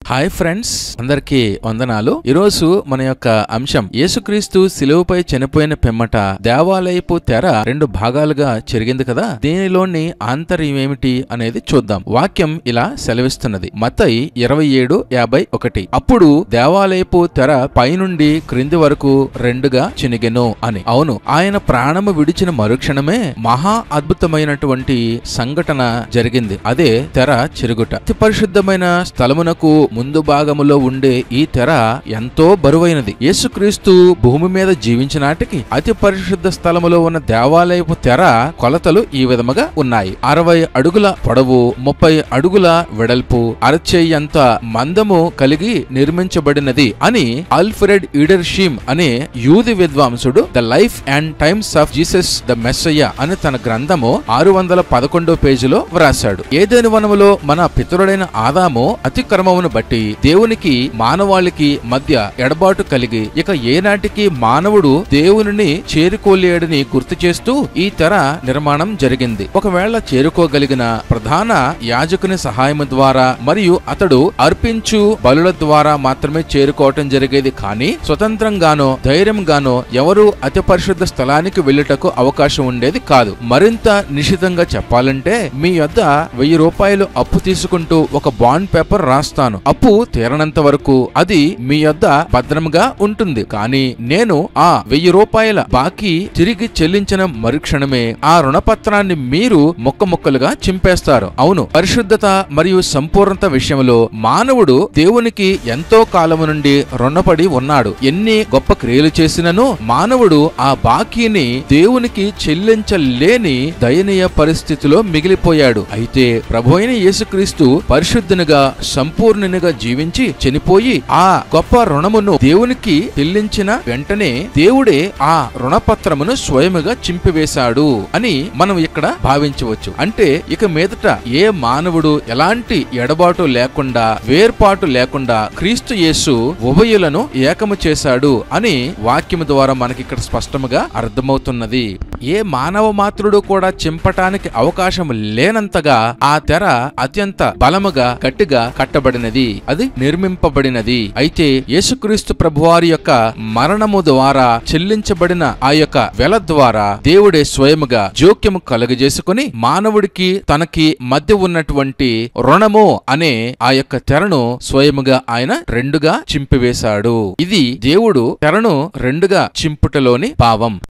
hi friends అందరికీ వందనాలు ఈరోజు మన యొక్క అంశం యేసుక్రీస్తు శిలువపై చనిపోయిన పిమ్మట దేవాలయపు తెర రెండు భాగాలుగా చెరిగింది కదా దీనిలోని ఆంతర్యం ఏమిటి అనేది చూద్దాం వాక్యం ఇలా సెలవిస్తున్నది మతై ఇరవై ఏడు యాభై ఒకటి అప్పుడు దేవాలయపు తెర పైనుండి క్రింది వరకు రెండుగా చినిగెను అని అవును ఆయన ప్రాణము విడిచిన మరుక్షణమే మహా అద్భుతమైనటువంటి సంఘటన జరిగింది అదే తెర చిరుగుట అతి పరిశుద్ధమైన స్థలమునకు ముందు భాగములో ఉండే ఈ తెర ఎంతో బరువైనది యేసుక్రీస్తు భూమి మీద జీవించినాటికి అతి పరిశుద్ధ స్థలములో ఉన్న దేవాలయపు తెర కొలతలు ఈ విధముగా ఉన్నాయి అరవై అడుగుల పొడవు ముప్పై అడుగుల వెడల్పు అరచేయంత మందము కలిగి నిర్మించబడినది అని ఆల్ఫ్రెడ్ ఈడర్షీమ్ అనే యూది విద్వాంసుడు the life and times of Jesus the Messiah అని తన గ్రంథము ఆరు వందల పదకొండో పేజీలో వ్రాశాడు ఏదేని వనములో మన పితరుడైన ఆదాము అతిక్రమమును బట్టి దేవునికి మానవాళికి మధ్య ఎడబాటు కలిగి ఇక ఏనాటికి మానవుడు దేవునిని చేరుకోలేడని గుర్తు చేస్తూ ఈ తెర నిర్మాణం జరిగింది ఒకవేళ చేరుకోగలిగిన ప్రధాన యాజకుని సహాయం ద్వారా మరియు అతడు అర్పించు బలుల ద్వారా మాత్రమే చేరుకోవటం జరిగేది కానీ స్వతంత్రంగానో ధైర్యంగానో ఎవరు అతి పరిశుద్ధ స్థలానికి వెళ్ళుటకు అవకాశం ఉండేది కాదు మరింత నిశితంగా చెప్పాలంటే మీ యొద్ద వెయ్యి రూపాయలు అప్పు తీసుకుంటూ ఒక బాండ్ పేపర్ రాస్తాను అప్పు తీరనంత వరకు అది మీ యొద్ద భద్రంగా ఉంటుంది కానీ నేను ఆ వెయ్యి రూపాయల బాకీ తిరిగి చెల్లించిన మరుక్షణమే ఆ రుణపత్రాన్ని మీరు ముక్క ముక్కలుగా చింపేస్తారు అవును పరిశుద్ధత మరియు సంపూర్ణత విషయంలో మానవుడు దేవునికి ఎంతో కాలము నుండి రుణపడి ఉన్నాడు ఎన్ని గొప్ప క్రియలు చేసినను మానవుడు ఆ బాకీని దేవునికి చెల్లించలేని దయనీయ పరిస్థితిలో మిగిలిపోయాడు అయితే ప్రభు అయిన యేసుక్రీస్తు పరిశుద్ధునిగా సంపూర్ణునిగా జీవించి చనిపోయి ఆ గొప్ప రుణమును దేవునికి చెల్లించిన వెంటనే దేవుడే ఆ రుణపత్రమును స్వయముగా చింపివేశాడు అని మనం ఇక్కడ భావించవచ్చు అంటే ఇక మీదట ఏ మానవుడు ఎలాంటి ఎడబాటు లేకుండా వేర్పాటు లేకుండా క్రీస్తు యేసు ఉభయులను ఏకము చేశాడు అని వాక్యము ద్వారా మనకి ఇక్కడ స్పష్టముగా అర్థమవుతున్నది ఏ మానవ మాత్రుడు కూడా చింపటానికి అవకాశం లేనంతగా ఆ తెర అత్యంత బలముగా గట్టిగా కట్టబడినది అది నిర్మింపబడినది అయితే యేసుక్రీస్తు ప్రభువారి యొక్క మరణము ద్వారా చెల్లించబడిన ఆ యొక్క వెల ద్వారా దేవుడే స్వయముగా జోక్యము కలుగజేసుకుని మానవుడికి తనకి మధ్య ఉన్నటువంటి రుణము అనే ఆ యొక్క తెరను స్వయముగా ఆయన రెండుగా చింపివేశాడు ఇది దేవుడు తెరను రెండుగా చింపుటలోని భావం